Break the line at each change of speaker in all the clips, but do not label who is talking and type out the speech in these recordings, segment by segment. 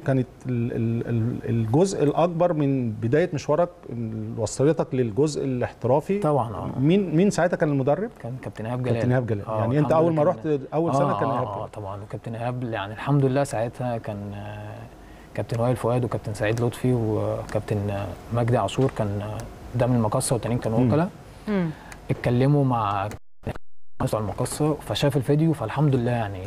كانت ال- ال- ال- الجزء الاكبر من بدايه مشوارك ال- وصلتك للجزء الاحترافي
طبعا اه
مين مين ساعتها كان المدرب
كان كابتن ايهاب جلال
كابتن ايهاب جلال
آه،
يعني انت
الحمد
اول ما
لله
رحت
كان-
اول سنه
آه
كان
آه,
ايهاب
اه
جلال.
طبعا وكابتن ايهاب يعني الحمد لله ساعتها كان آه، كابتن وائل فؤاد وكابتن سعيد لطفي وكابتن آه، مجدي عاشور كان آه، ده من المقصه والتانيين كانوا
مم.
وكلاء
مم.
اتكلموا مع بتوع المقصه فشاف الفيديو فالحمد لله يعني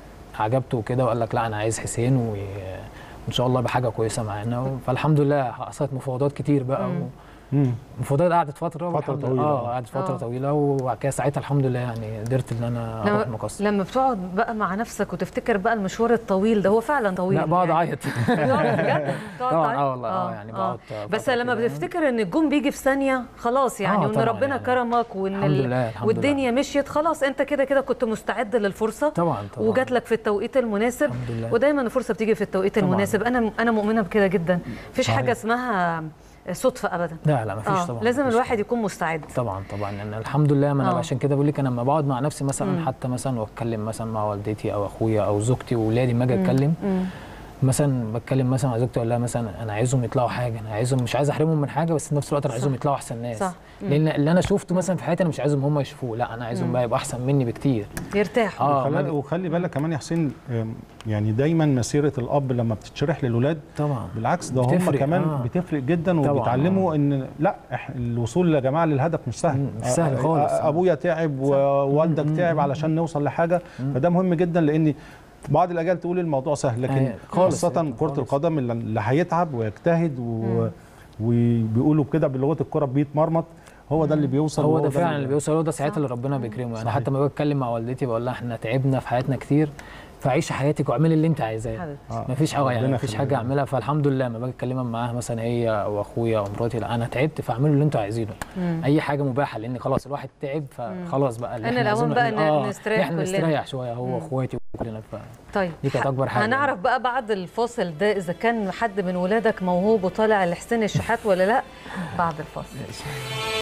عجبته كده وقال لك لا انا عايز حسين و- وان شاء الله بحاجه كويسه معانا فالحمد لله حصلت مفاوضات كتير بقى
مم.
و...
مم.
المفاوضات قعدت فتره والحمد لله-
طويلة.
اه قعدت فتره
آه.
طويله وبعد كده ساعتها الحمد لله يعني قدرت ان انا
لما-
اروح المقصه
لما بتقعد بقى مع نفسك وتفتكر بقى المشوار الطويل ده هو فعلا طويل
لا بقعد
يعني.
اعيط
بتقعد بجد؟ بتقعد
طبعا
تعيط؟
اه والله اه يعني بقعد
بس
فترة
لما
كده.
بتفتكر ان الجون بيجي في ثانيه خلاص يعني
آه
وان
طبعاً
ربنا
يعني.
كرمك وان
الحمد
ال-
لله الحمد
والدنيا مشيت خلاص انت كده كده كنت مستعد للفرصه
طبعا طبعا
وجات لك في التوقيت المناسب
الحمد لله
ودايما الفرصه بتيجي في التوقيت
طبعاً.
المناسب انا انا مؤمنه بكده جدا مفيش
صحيح.
حاجه اسمها صدفه ابدا
لا لا مفيش
آه،
طبعا
لازم
مفيش
الواحد
طبعاً.
يكون مستعد
طبعا طبعا ان الحمد لله ما انا
آه.
عشان كده بقول لك انا لما بقعد مع نفسي مثلا
مم.
حتى مثلا واتكلم مثلا مع والدتي او اخويا او زوجتي واولادي لما اجي
مم.
اتكلم
مم.
مثلا بتكلم مثلا مع زوجتي اقول لها مثلا انا عايزهم يطلعوا حاجه انا عايزهم مش عايز احرمهم من حاجه بس في نفس الوقت انا عايزهم
صح.
يطلعوا احسن ناس
صح. مم.
لان اللي انا شفته مثلا في حياتي انا مش عايزهم هم يشوفوه لا انا عايزهم
مم.
بقى يبقوا احسن مني بكتير
يرتاح
اه
وخلي,
ما-
وخلي بالك كمان يا حسين آم، يعني دايما مسيره الاب لما بتتشرح للولاد
طبعا
بالعكس ده هم
بتفرق،
كمان
آه.
بتفرق جدا
طبعاً،
وبيتعلموا ان لا إح- الوصول يا جماعه للهدف مش سهل
مم، مش سهل
آه،
خالص.
آه، ابويا تعب ووالدك
مم،
تعب
مم،
علشان نوصل لحاجه فده مهم جدا لان بعض الاجيال تقول الموضوع سهل لكن
أيوة، خالص،
خاصه كره
خالص.
القدم اللي- اللي هيتعب ويجتهد و...
مم.
وبيقولوا كده بلغه الكره بيتمرمط هو ده اللي بيوصل
هو
وهو
ده فعلا اللي بيوصل هو ده ساعتها
صح.
اللي ربنا بيكرمه يعني
صحيح.
حتى لما بتكلم مع والدتي بقول لها احنا تعبنا في حياتنا كتير فعيشي حياتك واعملي اللي انت عايزاه
حبيبتي.
آه.
مفيش حاجه يعني
ربنا
مفيش
يخليها.
حاجه اعملها فالحمد لله لما باجي اتكلم معاها مثلا هي او اخويا او مراتي لا انا تعبت فاعملوا اللي انتوا عايزينه
مم.
اي حاجه مباحه لان خلاص الواحد تعب فخلاص بقى اللي
أنا
احنا
الأوان
عايزينه
بقى
إن-
ن-
آه،
نستريح
احنا
كلنا.
نستريح شويه هو
مم.
واخواتي وكلنا ف
طيب
دي كانت أكبر حاجة.
هنعرف بقى بعد الفاصل ده اذا كان حد من ولادك موهوب وطالع لحسين الشحات ولا لا بعد الفاصل